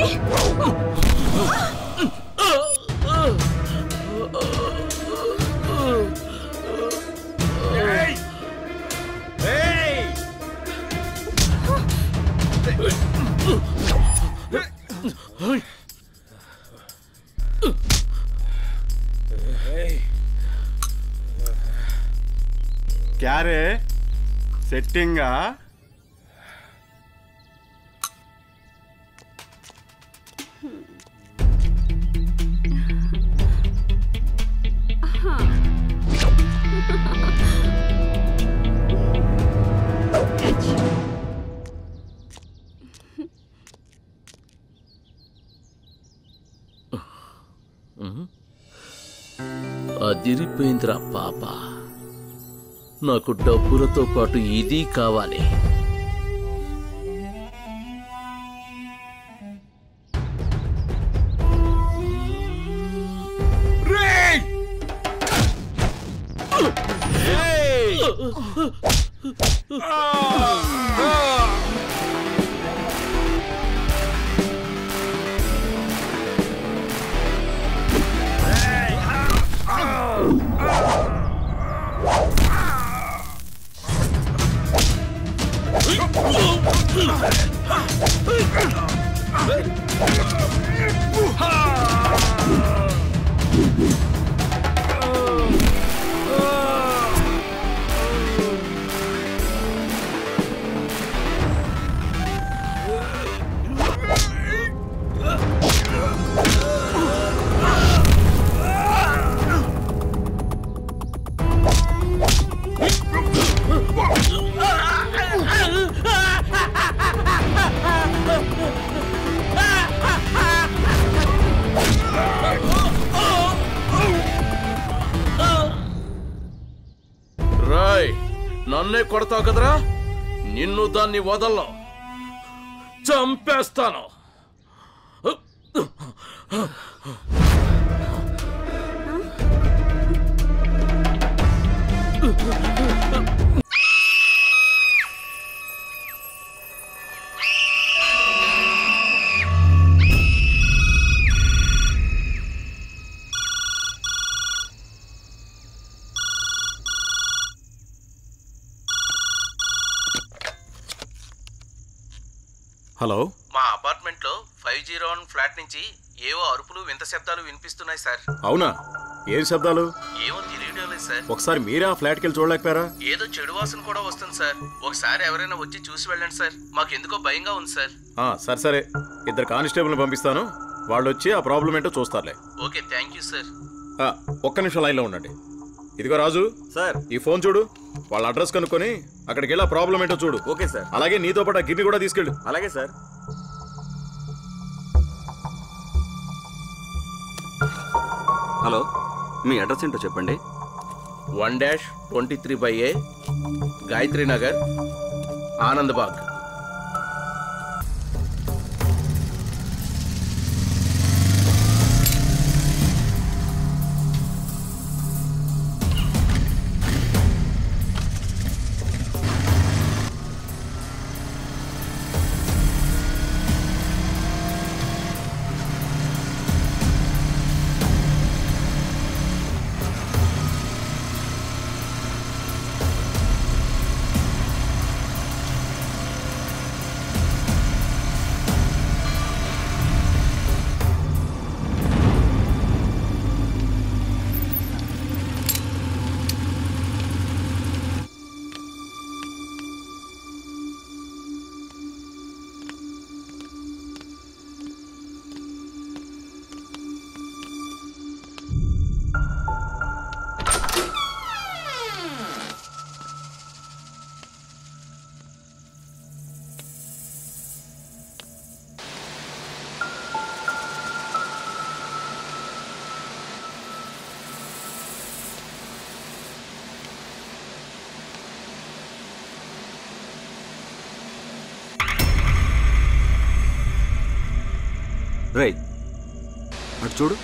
క్యారే సెట్టింగా అదిరిపోయిందిరా పాప నాకు డబ్బులతో పాటు ఇది కావాలి రాయ్ నన్నే కొడతావు కదరా నిన్ను దాన్ని వదలను చంపేస్తాను హలో మా అపార్ట్మెంట్ లో ఫైవ్ జీరో వన్ ఫ్లాట్ నుంచి ఏవో అరుపులు వింత శబ్దాలు వినిపిస్తున్నాయి సార్ అవునా ఏం శబ్దాలు ఏమో తెలియడం సార్ ఒకసారి మీరే ఆ ఫ్లాట్కి వెళ్ళి చూడలేకపోయారా ఏదో చెడు వాసన కూడా వస్తుంది సార్ ఒకసారి ఎవరైనా వచ్చి చూసి వెళ్ళండి సార్ మాకు ఎందుకో భయంగా ఉంది సార్ ఆ, సరే సరే ఇద్దరు కానిస్టేబుల్ని పంపిస్తాను వాళ్ళు వచ్చి ఆ ప్రాబ్లం ఏంటో చూస్తారులే ఓకే థ్యాంక్ యూ సార్ ఆ, ఒక్క నిమిషం లైన్లో ఉండండి ఇదిగో రాజు సార్ ఈ ఫోన్ చూడు వాళ్ళ అడ్రస్ కనుక్కొని అక్కడికి వెళ్ళి ఆ ప్రాబ్లం ఏంటో చూడు ఓకే సార్ అలాగే నీతో పాటు ఆ గిన్నె కూడా తీసుకెళ్ళు అలాగే సార్ హలో మీ అడ్రస్ ఏంటో చెప్పండి one dash twenty three by A Gayatri Nagar Anandbagh రై అటు చూడు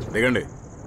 దిగండి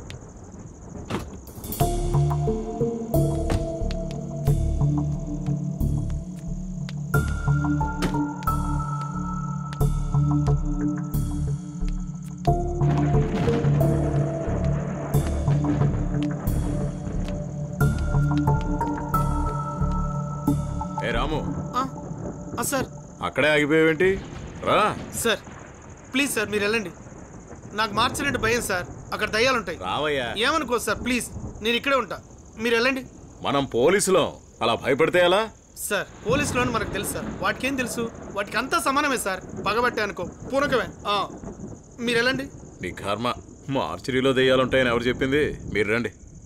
ఏ రాము ఆ, ఆ, సార్ అక్కడే ఆగిపోయావేంటి రా సార్ ప్లీజ్ సార్ మీరు వెళ్ళండి నాకు మార్చినట్టు భయం సార్ అక్కడ దయ్యాలు ఉంటాయి రావయ్యా ఏమనుకో సార్ ప్లీజ్ నేను ఇక్కడే ఉంటా మీరు వెళ్ళండి మనం పోలీసులం అలా భయపడితే ఎలా సార్ పోలీసులు అని మనకు తెలుసు సార్ వాటికి ఏం తెలుసు వాటికి అంతా సమానమే సార్ పగబట్టే అనుకో పూనకమే ఆ, మీరు వెళ్ళండి నీ కర్మ మార్చిరీలో దెయ్యాలుంటాయని ఎవరు చెప్పింది మీరు రండి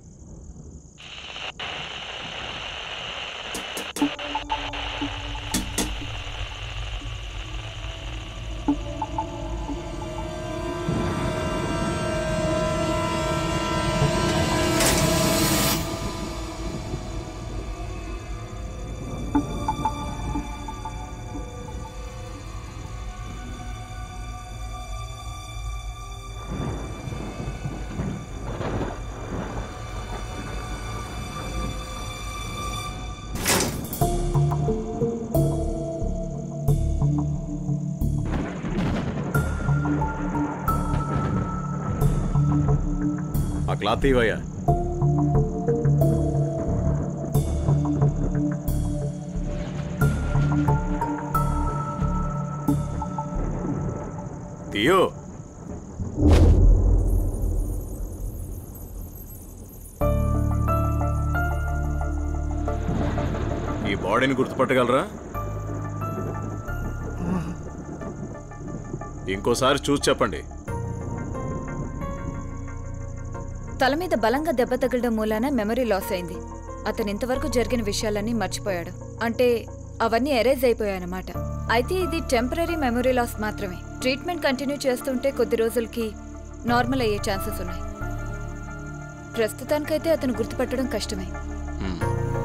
ఆ క్లాత్ ఇవయ్యా తీయో ఈ బాడీని గుర్తుపట్టగలరా ఇంకోసారి చూసి చెప్పండి తల మీద బలంగా దెబ్బ తగలడం మూలాన మెమరీ లాస్ అయింది అతను ఇంతవరకు జరిగిన విషయాలన్నీ మర్చిపోయాడు అంటే అవన్నీ ఎరేజ్ అయిపోయాయన్నమాట అయితే ఇది టెంపరీ మెమరీ లాస్ మాత్రమే ట్రీట్మెంట్ కంటిన్యూ చేస్తుంటే కొద్ది రోజులకి నార్మల్ అయ్యే ఛాన్సెస్ ఉన్నాయి ప్రస్తుతానికైతే అతను గుర్తుపట్టడం కష్టమే హ్మ్.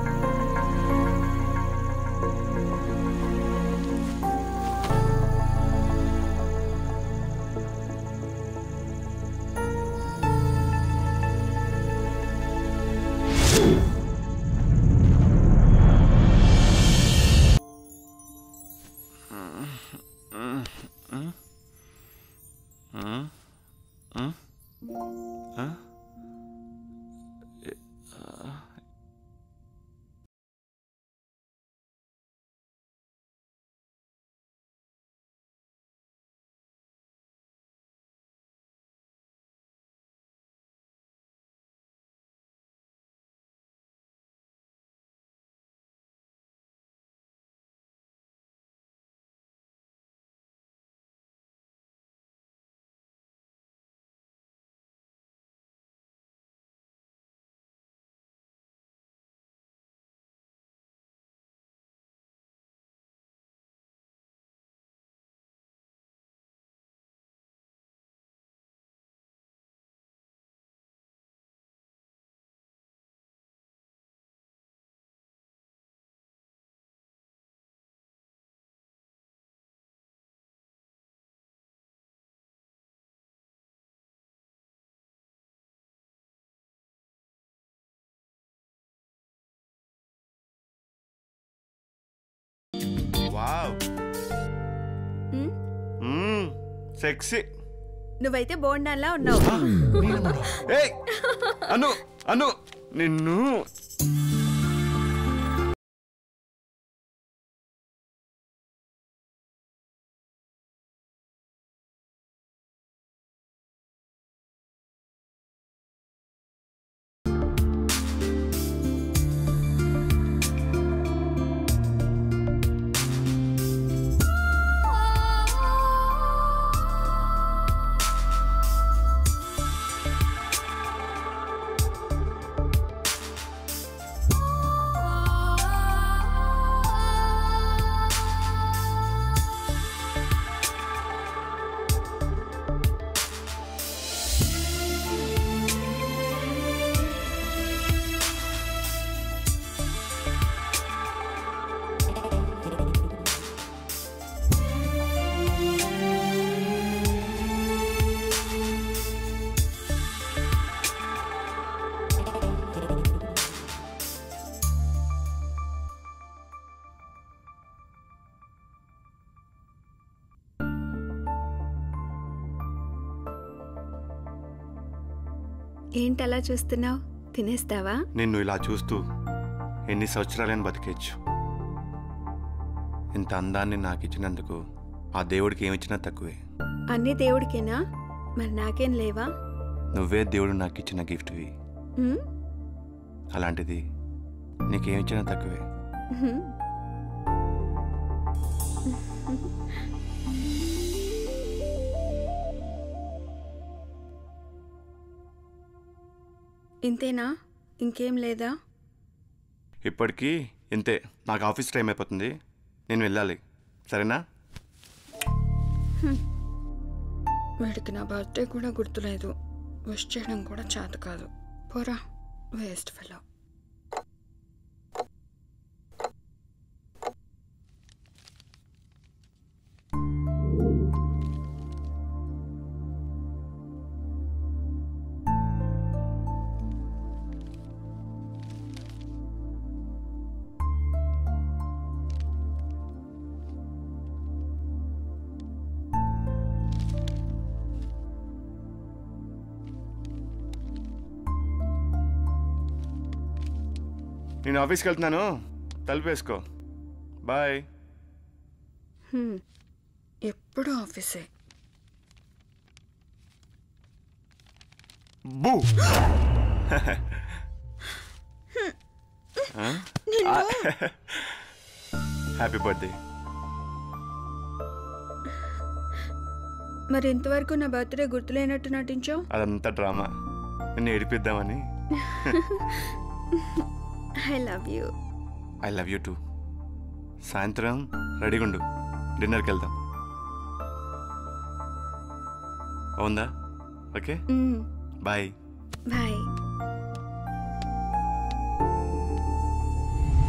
వావ్ మ్మ్, సెక్సీ నువ్వైతే బోండాల్లా ఉన్నావు ఏయ్ అను అను నిన్ను ఏంటి అలా చూస్తున్నావు తినేస్తావా నిన్ను ఇలా చూస్తూ ఎన్ని సంవత్సరాలైనా బతికేయచ్చు ఇంత అందాన్ని నాకు ఇచ్చినందుకు ఆ దేవుడికి ఏమిచ్చినా తక్కువే అన్ని దేవుడికేనా మరి నాకేం లేవా నువ్వే దేవుడు నాకు ఇచ్చిన గిఫ్ట్వి ఉమ్, అలాంటిది నీకేమిచ్చినా తక్కువే ఉహుం. ఇంతేనా ఇంకేం లేదా ఇప్పటికీ ఇంతే నాకు ఆఫీస్ టైం అయిపోతుంది నేను వెళ్ళాలి సరేనా వీడికి నా బర్త్డే కూడా గుర్తులేదు విష్ చేయడం కూడా చేత కాదు పోరా వేస్ట్ ఫెలో నేను ఆఫీస్కి వెళ్తున్నాను తలుపేసుకో బాయ్ ఎప్పుడు ఆఫీసే బూ హ్యాపీ బర్త్డే మరి ఇంతవరకు నా బర్త్డే గుర్తులేనట్టు నటించావు అదంతా డ్రామా నిన్ను ఏడిపిద్దామని I love you I love you too సాయంత్రం రెడీగా ఉండు డిన్నర్కి వెళ్దాం అవుందా ఓకే బాయ్ బాయ్